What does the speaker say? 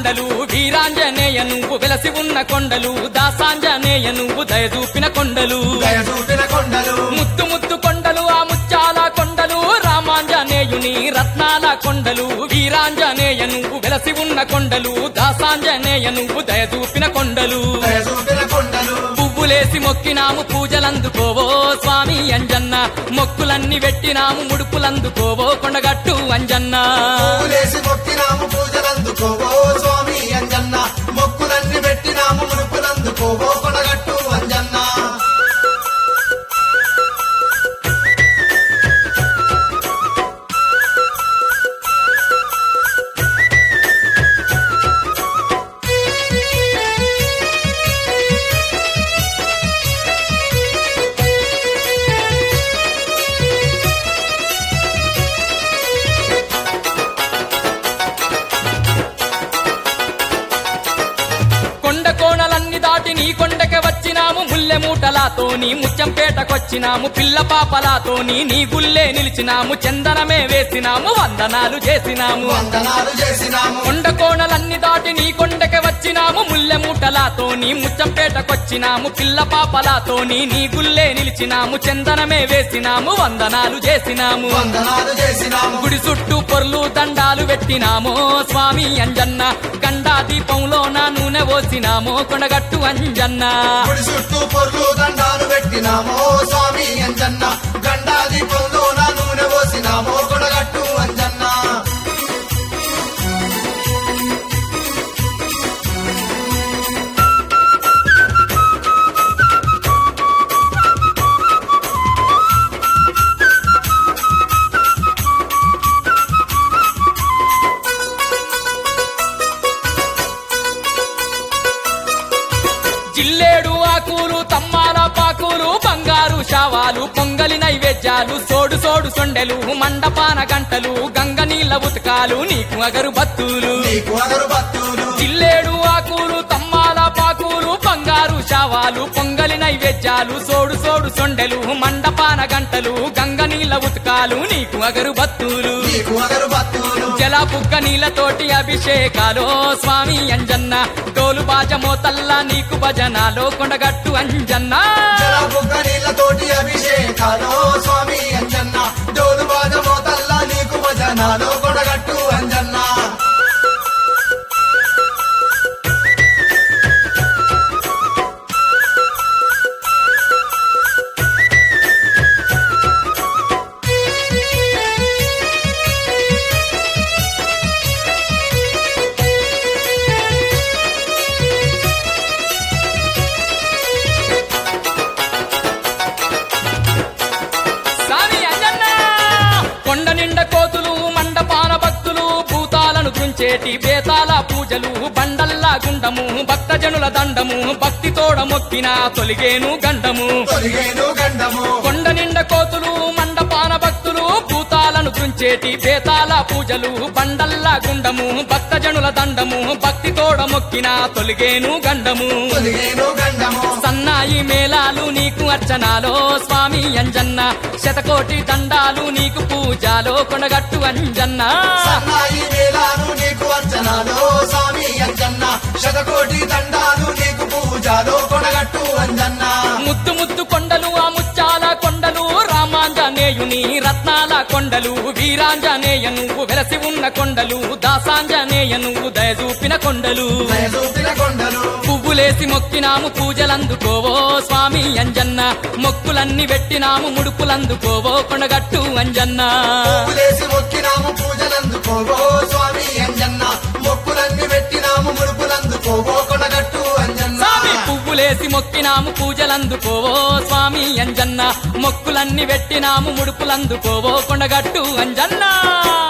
కొండలు వీరాంజనేయ నువ్వు వెలసి ఉన్న కొండలు దాసాంజనేయ నువ్వు దయచూపిన కొండలు దయచూపిన కొండలు ముత్తు ముత్తు కొండలు ఆ ముత్యాల కొండలు రామాంజనేయుని రత్నాల కొండలు వీరాంజనేయ నువ్వు వెలసి ఉన్న కొండలు దాసాంజనేయ నువ్వు దయచూపిన కొండలు దయచూపిన కొండలు పువ్వులేసి మొక్కినాము పూజలందుకోవో స్వామి అంజన్న మొక్కులన్నీ పెట్టినాము ముడుపులందుకోవో కొండగట్టు అంజన్న పూలేసి మొక్కినాము పూజలందుకోవో స్వామి అంజన్న మొక్కులన్నీ పెట్టినాము మునుపులందుకోవో కొనగట్టు అంజన్న కొండ కోణలన్నీ దాటి నీ కొండకి వచ్చినాము ముల్లె మూటలాతోని ముచ్చంపేటకొచ్చినాము పిల్ల పాపలాతోని నీ గుల్లే నిలిచినాము చందనమే వేసినాము వందనాలు చేసినాము వందనాలు చేసినాము కొండ కోణలన్నీ దాటి నీ కొండకి వచ్చినాము ముల్లె మూటలాతోని ముచ్చంపేటకొచ్చినాము పిల్ల పాపలాతోని నీ గుల్లే నిలిచినాము చందనమే వేసినాము వందనాలు చేసినాము వందనాలు చేసినాము గుడి చుట్టూ పొర్లు దండాలు పెట్టినామో స్వామి అంజన్న గండా దీపంలో నా నూనె పోసినామో కొండగట్టు అంజన్న గుడి చుట్టూ పొర్లు దండాలు పెట్టినామో స్వామి అంజన్న గండా దీపంలో నా నూనె పోసినామో కొనగట్టు అంజన్న జిల్లేడు ఆకులు తమ్మాల పాకులు బంగారు శావాలు పొంగలి నైవేద్యాలు సోడు సోడు సొండెలు మండపాన గంటలు గంగ నీళ్ళ ఉతకాలు నీకు అగరు బత్తులు నీకు అగరు భక్తులు జిల్లేడు ఆకులు తమ్మాల పాకులు బంగారు శావాలు పొంగలి నైవేద్యాలు సోడు సోడు సొండెలు మండపాన గంటలు గంగ నీళ్ళ ఉతకాలు నీకు అగరు బత్తులు నీకు అగరు భక్తులు జల బుగ్గ నీళ్ళతోటి అభిషేకాలో స్వామి అంజన్న డోలు బాజ మోతల్లా నీకు భజనాలో కొండగట్టు అంజన్న జలబుగ్గ నీళ్ళతోటి అభిషేకాలో స్వామి అంజన్న డోలు బాజ మోతల్లా నీకు భజనాలో కొడగట్టు అంజన్న స్వామి అంజన్న కొండ నిండ కోతులు మండపాన భక్తులు భూతాలను గుంచేటి బేతాల పూజలు బండల్లా గుండము భక్తజనుల దండము భక్తి తోడ మొక్కిన తొలిగేను గండము తొలిగేను గండము కొండ నిండ కోతులు మండపాన భక్తులు భూతాలను గుంచేటి బేతాల పూజలు బండల్లా గుండము భక్తజనుల దండము భక్తి తోడ మొక్కిన తొలిగేను గండము తొలిగేను గండము సన్నాయి మేళాలు నీకు అర్చనాలో స్వామి అంజన్న శతకోటి దండాలు నీకు పూజాలో కొనగట్టు అంజన్న సన్నాయి వేలాలు నీకు అర్చనాలో స్వామి అంజన్న శతకోటి దండాలు నీకు పూజలో కొడగట్టు అంజన్న ముద్దు ముద్దు కొండలు ఆ ముచ్చాల కొండలు రామాంజనేయుని రత్నాల కొండలు వీరాంజనేయ నువ్వు వెలసి ఉన్న కొండలు దాసాంజనేయ నువ్వు దయచూపిన కొండలు దయచూపిన కొండలు పువ్వులేసి మొక్కినాము పూజలందుకోవో స్వామి అంజన్న మొక్కులన్నీ పెట్టినాము ముడుపులందుకోవో కొండగట్టు అంజన్న పువ్వులేసి మొక్కినాము పూజలందుకోవో స్వామి అంజన్న మొక్కులన్నీ పెట్టినాము ముడుపులందుకోవో కొడగట్టు అంజన్న స్వామి పువ్వులేసి మొక్కినాము పూజలందుకోవో స్వామి అంజన్న మొక్కులన్నీ పెట్టినాము ముడుపులందుకోవో కొండగట్టు అంజన్న